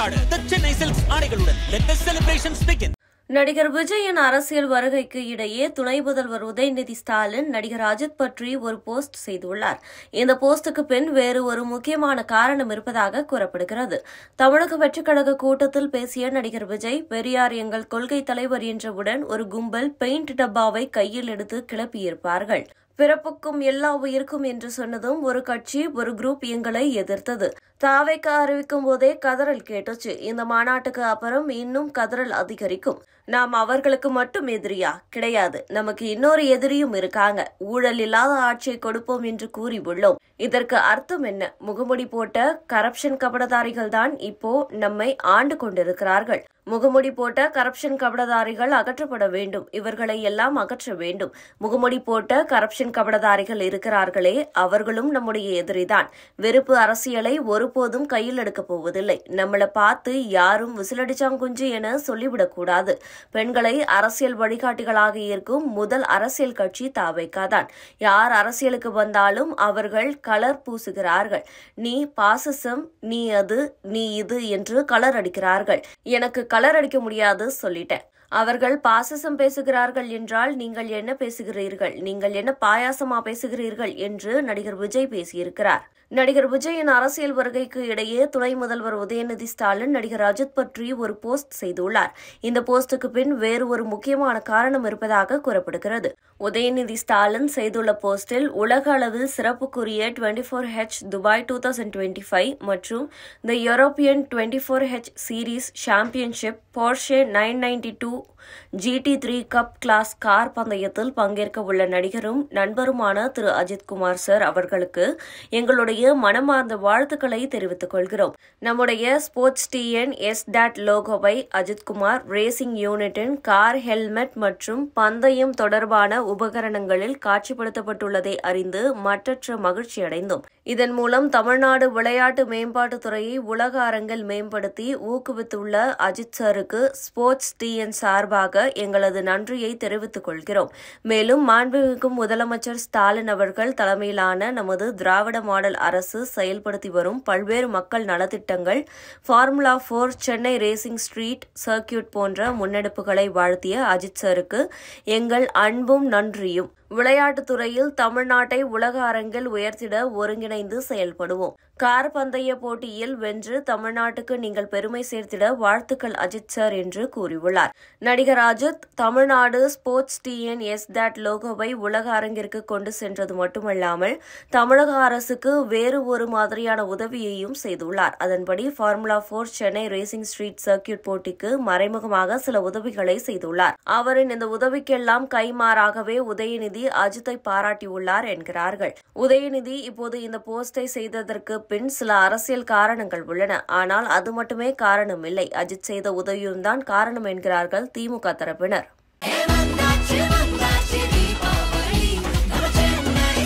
கொண்டாடு The Chennai silks ஆடைகளுடன் let the celebrations begin நடிகர் விஜயின் அரசியல் வருகைக்கு இடையே துணை முதல்வர் உதயநிதி ஸ்டாலின் நடிகர் அஜித் பற்றி ஒரு போஸ்ட் செய்துள்ளார் இந்த போஸ்டுக்கு பின் வேறு ஒரு முக்கியமான காரணம் இருப்பதாக கூறப்படுகிறது தமிழக வெற்றிக் கழக கூட்டத்தில் பேசிய நடிகர் விஜய் பெரியார் எங்கள் கொள்கை தலைவர் என்றவுடன் ஒரு கும்பல் பெயிண்ட் டப்பாவை கையில் எடுத்து கிளப்பியிருப்பார்கள் பிறப்புக்கும் எல்லா உயிருக்கும் என்று சொன்னதும் ஒரு கட்சி ஒரு குரூப் எங்களை எதிர்த்தது தாவைக்க அறிவிக்கும் போதே கதறல் கேட்டுச்சு இந்த மாநாட்டுக்கு அப்புறம் இன்னும் கதறல் அதிகரிக்கும் நாம் அவர்களுக்கு மட்டும் எதிரியா கிடையாது நமக்கு இன்னொரு எதிரியும் இருக்காங்க ஊழல் இல்லாத ஆட்சியை கொடுப்போம் என்று கூறி உள்ளோம் இதற்கு அர்த்தம் என்ன முகமுடி போட்ட கரப்ஷன் கபடதாரிகள் தான் இப்போ நம்மை ஆண்டு கொண்டிருக்கிறார்கள் முகமுடி போட்ட கரப்ஷன் கபடதாரிகள் அகற்றப்பட வேண்டும் இவர்களை எல்லாம் அகற்ற வேண்டும் முகமுடி போட்ட கரப்ஷன் கபடதாரிகள் இருக்கிறார்களே அவர்களும் நம்முடைய எதிரிதான் வெறுப்பு அரசியலை ஒருபோதும் கையில் எடுக்கப் போவதில்லை நம்மளை பார்த்து யாரும் விசிலடிச்சாங்குஞ்சு என சொல்லிவிடக்கூடாது பெண்களை அரசியல் வழிகாட்டிகளாக இருக்கும் முதல் அரசியல் கட்சி தாவைக்காதான் யார் அரசியலுக்கு வந்தாலும் அவர்கள் கலர் பூசுகிறார்கள் நீ பாசிசம் நீ அது நீ இது என்று கலர் அடிக்கிறார்கள் எனக்கு கலர் அடிக்க முடியாது சொல்லிட்டேன் அவர்கள் பாசிசம் பேசுகிறார்கள் என்றால் நீங்கள் என்ன பேசுகிறீர்கள் நீங்கள் என்ன பாயாசமா பேசுகிறீர்கள் என்று நடிகர் விஜய் பேசியிருக்கிறார் நடிகர் விஜயின் அரசியல் வருகைக்கு இடையே துணை முதல்வர் உதயநிதி ஸ்டாலின் நடிகர் அஜித் பற்றி ஒரு போஸ்ட் செய்துள்ளார் இந்த போஸ்டுக்கு பின் வேறு ஒரு முக்கியமான காரணம் இருப்பதாக கூறப்படுகிறது உதயநிதி ஸ்டாலின் செய்துள்ள போஸ்டில் உலக அளவில் சிறப்புக்குரிய twenty four H Dubai two thousand twenty five மற்றும் the European twenty four H series championship Porsche nine ninety two GT three cup class car பந்தயத்தில் பங்கேற்க உள்ள நடிகரும் நண்பருமான திரு அஜித் குமார் சார் அவர்களுக்கு எங்களுடைய மனமார்ந்த வாழ்த்துக்களை தெரிவித்துக் கொள்கிறோம் நம்முடைய ஸ்போர்ட்ஸ் டிஎன் எஸ் டாட் லோகோவை அஜித்குமார் ரேசிங் யூனிட்டின் கார் ஹெல்மெட் மற்றும் பந்தயம் தொடர்பான உபகரணங்களில் காட்சிப்படுத்தப்பட்டுள்ளதை அறிந்து மற்றற்ற மகிழ்ச்சி அடைந்தோம் இதன் மூலம் தமிழ்நாடு விளையாட்டு மேம்பாட்டுத் துறையை உலக அரங்கில் மேம்படுத்தி ஊக்குவித்துள்ள அஜித் சாருக்கு ஸ்போர்ட்ஸ் டிஎன் சார்பாக எங்களது நன்றியை தெரிவித்துக் கொள்கிறோம் மேலும் மாண்புமிகு முதலமைச்சர் ஸ்டாலின் அவர்கள் தலைமையிலான நமது திராவிட மாடல் அரசு செயல்படுத்தி வரும் பல்வேறு மக்கள் நலத்திட்டங்கள் formula four Chennai racing street circuit போன்ற முன்னெடுப்புகளை வாழ்த்திய அஜித் சாருக்கு எங்கள் அன்பும் நன்றியும் விளையாட்டுத் துறையில் தமிழ்நாட்டை உலக அரங்கில் உயர்த்திட ஒருங்கிணைந்து செயல்படுவோம் கார் பந்தய போட்டியில் வென்று தமிழ்நாட்டுக்கு நீங்கள் பெருமை சேர்த்திட வாழ்த்துக்கள் அஜித் சார் என்று கூறியுள்ளார் நடிகர் Ajith Tamil Nadu sports TN S dot லோகோவை உலக அரங்கிற்கு கொண்டு சென்றது மட்டுமல்லாமல் தமிழக அரசுக்கு வேறு ஒரு மாதிரியான உதவியையும் செய்துள்ளார் அதன்படி formula four Chennai racing street circuit போட்டிக்கு மறைமுகமாக சில உதவிகளை செய்துள்ளார் அவரின் இந்த உதவிக்கெல்லாம் கைமாறாகவே உதயநிதி அஜித்தை பாராட்டியுள்ளார் என்கிறார்கள் உதயநிதி இப்போது இந்த போஸ்டை செய்ததற்கு பின் சில அரசியல் காரணங்கள் உள்ளன ஆனால் அது மட்டுமே காரணம் இல்லை அஜித் செய்த உதவியும் தான் காரணம் என்கிறார்கள் திமுக தரப்பினர்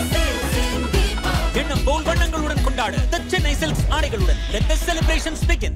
எண்ணம் போல் வண்ணங்களுடன் கொண்டாடு The சென்னை சில்க்ஸ் ஆடைகளுடன் let the celebrations begin